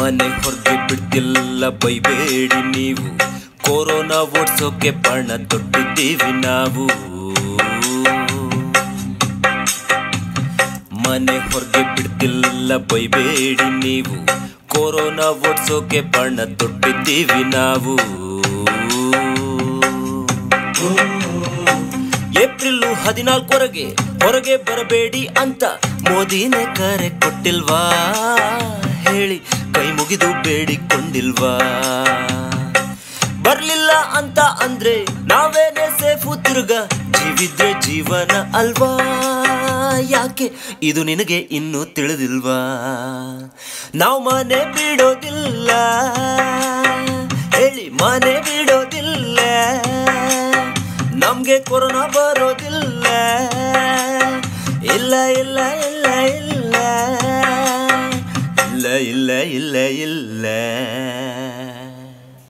ಮನೆ ಹೊರಗೆ ಬಿಡ್ತಿಲ್ಲ ಬೈಬೇಡಿ ನೀವು ಕೊರೋನಾ ಓಡ್ಸೋಕೆ ಪಣ ತೊಟ್ಟಿದ್ದೀವಿ ನಾವು ಮನೆ ಹೊರಗೆ ಬಿಡ್ತಿಲ್ಲ ಬೈಬೇಡಿ ನೀವು ಕೊರೋನಾ ಓಡ್ಸೋಕೆ ಪಣ ತೊಟ್ಟಿದ್ದೀವಿ ನಾವು ಏಪ್ರಿಲ್ ಹದಿನಾಲ್ಕವರೆಗೆ ಹೊರಗೆ ಬರಬೇಡಿ ಅಂತ ಮೋದಿನೇ ಕರೆ ಕೊಟ್ಟಿಲ್ವಾ ಹೇಳಿ ಕೈ ಮುಗಿದು ಬೇಡಿಕೊಂಡಿಲ್ವಾ ಬರ್ಲಿಲ್ಲ ಅಂತ ಅಂದ್ರೆ ನಾವೇನೆ ಸೇಫು ತಿರುಗ ಜೀವಿದ್ರೆ ಜೀವನ ಅಲ್ವಾ ಯಾಕೆ ಇದು ನಿನಗೆ ಇನ್ನೂ ತಿಳಿದಿಲ್ವಾ ನಾವು ಮನೆ ಬಿಡೋದಿಲ್ಲ ಹೇಳಿ ಮನೆ ಬಿಡೋದಿಲ್ಲ ನಮ್ಗೆ ಕೊರೋನಾ ಬರೋದಿಲ್ಲ ಇಲ್ಲ ಇಲ್ಲ ಇಲ್ಲ ಇಲ್ಲ ಇಲ್ಲ ಇಲ್ಲ ಇಲ್ಲ ಇಲ್ಲ